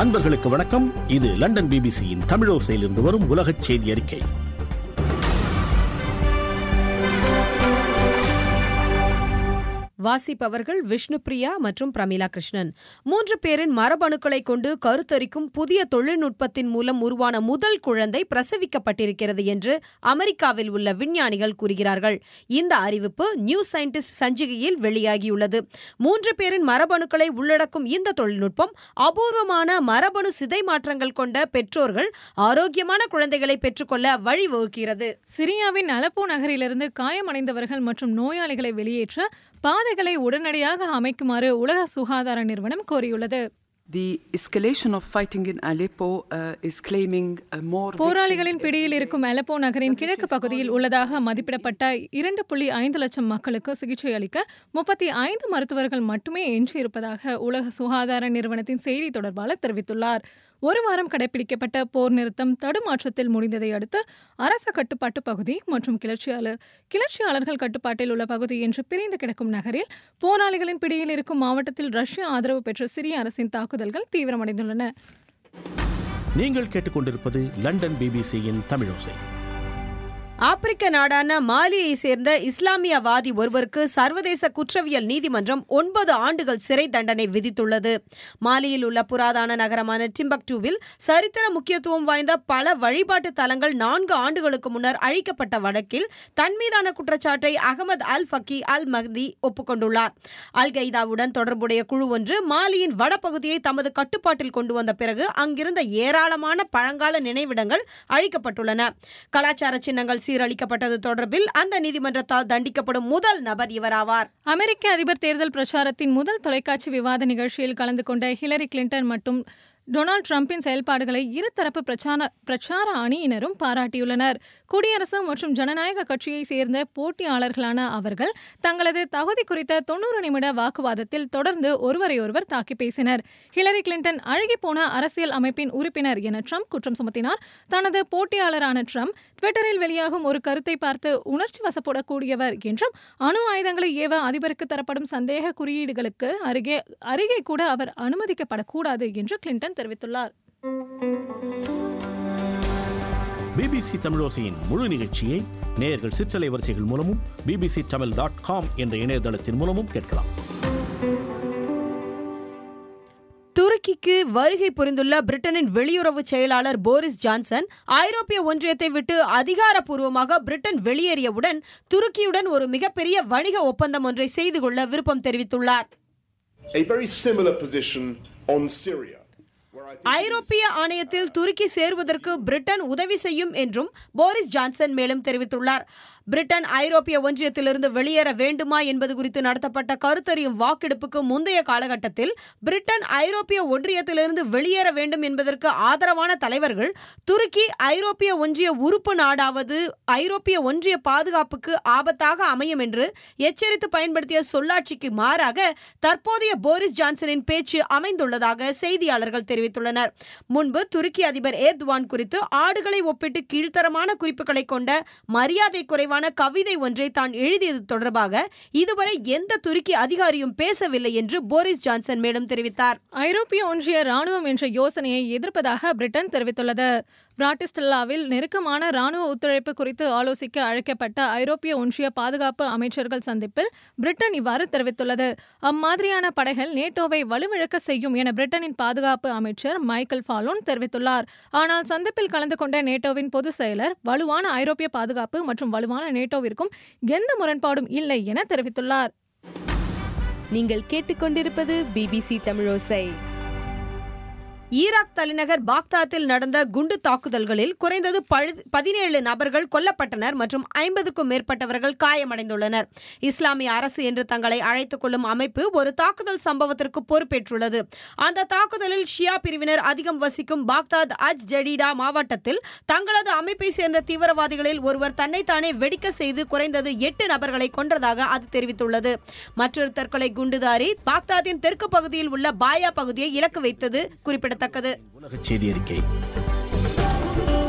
அன்பர்களுக்கு வணக்கம் இது லண்டன் பிபிசியின் தமிழோசையிலிருந்து வரும் உலகச் செய்தி அறிக்கை வாசிப்பவர்கள் விஷ்ணுபிரியா மற்றும் பிரமிளா கிருஷ்ணன் மூன்று பேரின் மரபணுக்களை கொண்டு கருத்தரிக்கும் புதிய தொழில்நுட்பத்தின் மூலம் உருவான முதல் குழந்தை பிரசவிக்கப்பட்டிருக்கிறது என்று அமெரிக்காவில் உள்ள விஞ்ஞானிகள் கூறுகிறார்கள் இந்த அறிவிப்பு நியூ சயின்டிஸ்ட் சஞ்சிகையில் வெளியாகியுள்ளது மூன்று பேரின் மரபணுக்களை உள்ளடக்கும் இந்த தொழில்நுட்பம் அபூர்வமான மரபணு சிதை மாற்றங்கள் கொண்ட பெற்றோர்கள் ஆரோக்கியமான குழந்தைகளை பெற்றுக்கொள்ள வழிவகுக்கிறது சிரியாவின் அலப்போ நகரிலிருந்து காயமடைந்தவர்கள் மற்றும் நோயாளிகளை வெளியேற்ற பாதைகளை உடனடியாக அமைக்குமாறு உலக சுகாதார நிறுவனம் கோரியுள்ளது The escalation of fighting in Aleppo uh, is claiming uh, more போராளிகளின் பிடியில் இருக்கும் அலப்போ நகரின் கிழக்கு பகுதியில் உள்ளதாக மதிப்பிடப்பட்ட இரண்டு புள்ளி ஐந்து லட்சம் மக்களுக்கு சிகிச்சை அளிக்க முப்பத்தி ஐந்து மருத்துவர்கள் மட்டுமே எஞ்சியிருப்பதாக உலக சுகாதார நிறுவனத்தின் செய்தி தொடர்பாளர் தெரிவித்துள்ளார் ஒரு வாரம் கடைபிடிக்கப்பட்ட போர் நிறுத்தம் தடுமாற்றத்தில் முடிந்ததை அடுத்து அரச கட்டுப்பாட்டு பகுதி மற்றும் கிளர்ச்சியாளர் கிளர்ச்சியாளர்கள் கட்டுப்பாட்டில் உள்ள பகுதி என்று பிரிந்து கிடக்கும் நகரில் போராளிகளின் பிடியில் இருக்கும் மாவட்டத்தில் ரஷ்யா ஆதரவு பெற்ற சிரிய அரசின் தாக்குதல்கள் தீவிரமடைந்துள்ளன நீங்கள் கேட்டுக்கொண்டிருப்பது லண்டன் பிபிசியின் தமிழோசை ஆப்பிரிக்க நாடான மாலியை சேர்ந்த இஸ்லாமியவாதி ஒருவருக்கு சர்வதேச குற்றவியல் நீதிமன்றம் ஒன்பது ஆண்டுகள் சிறை தண்டனை விதித்துள்ளது மாலியில் உள்ள புராதன நகரமான டிம்பக்டூவில் சரித்திர முக்கியத்துவம் வாய்ந்த பல வழிபாட்டு தலங்கள் நான்கு ஆண்டுகளுக்கு முன்னர் அழிக்கப்பட்ட வழக்கில் தன் மீதான குற்றச்சாட்டை அகமது அல் ஃபக்கி அல் மஹ்தி ஒப்புக்கொண்டுள்ளார் அல் கைதாவுடன் தொடர்புடைய குழு ஒன்று மாலியின் வடபகுதியை தமது கட்டுப்பாட்டில் கொண்டு வந்த பிறகு அங்கிருந்த ஏராளமான பழங்கால நினைவிடங்கள் அழிக்கப்பட்டுள்ளன கலாச்சார சின்னங்கள் சீரழிக்கப்பட்டது தொடர்பில் அந்த நீதிமன்றத்தால் தண்டிக்கப்படும் முதல் நபர் இவராவார் அமெரிக்க அதிபர் தேர்தல் பிரச்சாரத்தின் முதல் தொலைக்காட்சி விவாத நிகழ்ச்சியில் கலந்து கொண்ட ஹிலரி கிளின்டன் மற்றும் டொனால்டு டிரம்பின் செயல்பாடுகளை இருதரப்பு பிரச்சார பிரச்சார அணியினரும் பாராட்டியுள்ளனர் குடியரசு மற்றும் ஜனநாயக கட்சியை சேர்ந்த போட்டியாளர்களான அவர்கள் தங்களது தகுதி குறித்த தொன்னூறு நிமிட வாக்குவாதத்தில் தொடர்ந்து ஒருவரையொருவர் தாக்கி பேசினர் ஹிலரி கிளின்டன் அழுகிப்போன அரசியல் அமைப்பின் உறுப்பினர் என ட்ரம்ப் குற்றம் சுமத்தினார் தனது போட்டியாளரான ட்ரம்ப் ட்விட்டரில் வெளியாகும் ஒரு கருத்தை பார்த்து உணர்ச்சி வசப்படக்கூடியவர் என்றும் அணு ஆயுதங்களை ஏவ அதிபருக்கு தரப்படும் சந்தேக குறியீடுகளுக்கு அருகே அருகே கூட அவர் அனுமதிக்கப்படக்கூடாது என்று கிளின்டன் தெரிவித்துள்ளார் பிபிசி தமிழோசையின் முழு நிகழ்ச்சியை நேயர்கள் சிற்றலை வரிசைகள் மூலமும் பிபிசி தமிழ் டாட் காம் என்ற இணையதளத்தின் மூலமும் கேட்கலாம் துருக்கிக்கு வருகை புரிந்துள்ள பிரிட்டனின் வெளியுறவு செயலாளர் போரிஸ் ஜான்சன் ஐரோப்பிய ஒன்றியத்தை விட்டு அதிகாரப்பூர்வமாக பிரிட்டன் வெளியேறியவுடன் துருக்கியுடன் ஒரு மிகப்பெரிய வணிக ஒப்பந்தம் ஒன்றை செய்து கொள்ள விருப்பம் தெரிவித்துள்ளார் a very similar position on Syria. where I think ஐரோப்பிய ஆணையத்தில் துருக்கி சேருவதற்கு பிரிட்டன் உதவி செய்யும் என்றும் போரிஸ் ஜான்சன் மேலும் தெரிவித்துள்ளார் பிரிட்டன் ஐரோப்பிய ஒன்றியத்திலிருந்து வெளியேற வேண்டுமா என்பது குறித்து நடத்தப்பட்ட கருத்தறியும் வாக்கெடுப்புக்கு முந்தைய காலகட்டத்தில் பிரிட்டன் ஐரோப்பிய ஒன்றியத்திலிருந்து வெளியேற வேண்டும் என்பதற்கு ஆதரவான தலைவர்கள் துருக்கி ஐரோப்பிய ஒன்றிய உறுப்பு நாடாவது ஐரோப்பிய ஒன்றிய பாதுகாப்புக்கு ஆபத்தாக அமையும் என்று எச்சரித்து பயன்படுத்திய சொல்லாட்சிக்கு மாறாக தற்போதைய போரிஸ் ஜான்சனின் பேச்சு அமைந்துள்ளதாக செய்தியாளர்கள் தெரிவித்துள்ளனர் முன்பு துருக்கி அதிபர் ஏர்துவான் குறித்து ஆடுகளை ஒப்பிட்டு கீழ்த்தரமான குறிப்புகளை கொண்ட மரியாதை குறைவான கவிதை ஒன்றை தான் எழுதியது தொடர்பாக இதுவரை எந்த துருக்கி அதிகாரியும் பேசவில்லை என்று போரிஸ் ஜான்சன் மேலும் தெரிவித்தார் ஐரோப்பிய ஒன்றிய ராணுவம் என்ற யோசனையை எதிர்ப்பதாக பிரிட்டன் தெரிவித்துள்ளது பிராட்டிஸ்டல்லாவில் நெருக்கமான ராணுவ ஒத்துழைப்பு குறித்து ஆலோசிக்க அழைக்கப்பட்ட ஐரோப்பிய ஒன்றிய பாதுகாப்பு அமைச்சர்கள் சந்திப்பில் பிரிட்டன் இவ்வாறு தெரிவித்துள்ளது அம்மாதிரியான படைகள் நேட்டோவை வலுவிழக்க செய்யும் என பிரிட்டனின் பாதுகாப்பு அமைச்சர் மைக்கேல் ஃபாலோன் தெரிவித்துள்ளார் ஆனால் சந்திப்பில் கலந்து கொண்ட நேட்டோவின் பொதுச் செயலர் வலுவான ஐரோப்பிய பாதுகாப்பு மற்றும் வலுவான நேட்டோவிற்கும் எந்த முரண்பாடும் இல்லை என தெரிவித்துள்ளார் நீங்கள் கேட்டுக்கொண்டிருப்பது பிபிசி தமிழோசை ஈராக் தலைநகர் பாக்தாத்தில் நடந்த குண்டு தாக்குதல்களில் குறைந்தது பழு- பதினேழு நபர்கள் கொல்லப்பட்டனர் மற்றும் ஐம்பதுக்கும் மேற்பட்டவர்கள் காயமடைந்துள்ளனர் இஸ்லாமிய அரசு என்று தங்களை அழைத்துக் கொள்ளும் அமைப்பு ஒரு தாக்குதல் சம்பவத்திற்கு பொறுப்பேற்றுள்ளது அந்த தாக்குதலில் ஷியா பிரிவினர் அதிகம் வசிக்கும் பாக்தாத் அஜ் ஜடீடா மாவட்டத்தில் தங்களது அமைப்பை சேர்ந்த தீவிரவாதிகளில் ஒருவர் தன்னைத்தானே வெடிக்க செய்து குறைந்தது எட்டு நபர்களை கொன்றதாக அது தெரிவித்துள்ளது மற்றொரு தற்கொலை குண்டுதாரி பாக்தாத்தின் தெற்கு பகுதியில் உள்ள பாயா பகுதியை இலக்கு வைத்தது குறிப்பிடத்தக்கது உலகச் செய்தி அறிக்கை